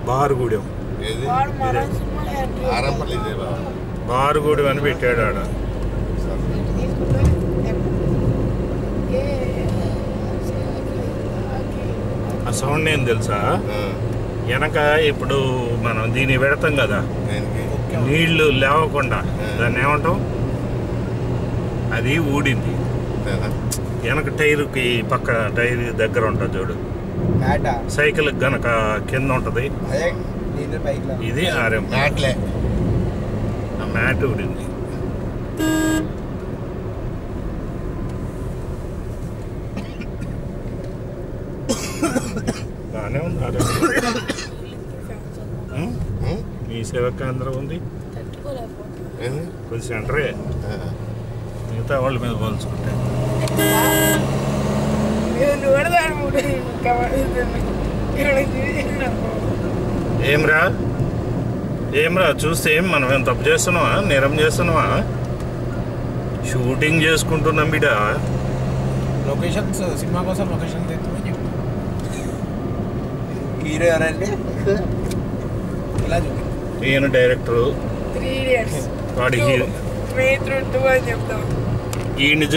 బారుగూడెం ఏది వాడు మన సినిమాలో యాక్టర్ ఆరంపల్లి ఇదేవా బారుగూడెం అని పెట్టాడు ఆడ ఏ ఆ సౌండ్ ఏం తెలుసా వెనక ఇప్పుడు మనం దీన్ని పెడతాం కదా దేనికి నీళ్లు లేవకుండా దాన్ని ఏమంటాం అది ఊడింది లేదా? వెనక టైరుకి పక్క టైర్ దగ్గర ఉంటుంది చూడు మ్యాటా సైకిల్ గనక కింద ఉంటది అదే డీజిల్ బైక్ లా ఇది ఆర్ఎం మ్యాట్లే ఆ మ్యాట్ ఊడింది బాగానే ఉంది ఆర్ఎం ఉం? ఉం? మీ సేవా కేంద్రం ఉంది తట్టుకోలేకపోతున్నా ఏంది కొద్ది సెంటరే ఆ. మిగతా వాళ్ళ మీద పోల్చుకుంటే నువ్వు కూడా దాని మూడు కవడుతుంది ఇక్కడ చూసినావు ఏమ్రా ఏమ్రా చూస్తే ఏం మనం ఏం తప్పు చేస్తున్నావా నేరం చేస్తున్నావా షూటింగ్ చేసుకుంటున్నాం బిడ లొకేషన్స్ సినిమా కోసం లొకేషన్ తెచ్చుమని చెప్పు హీరో ఎవరండి ఇలా చూపి ఈయన డైరెక్టరు త్రీ ఇయర్స్ వాడి హీరో స్నేహితుడు టూ అని చెప్తాం ఈ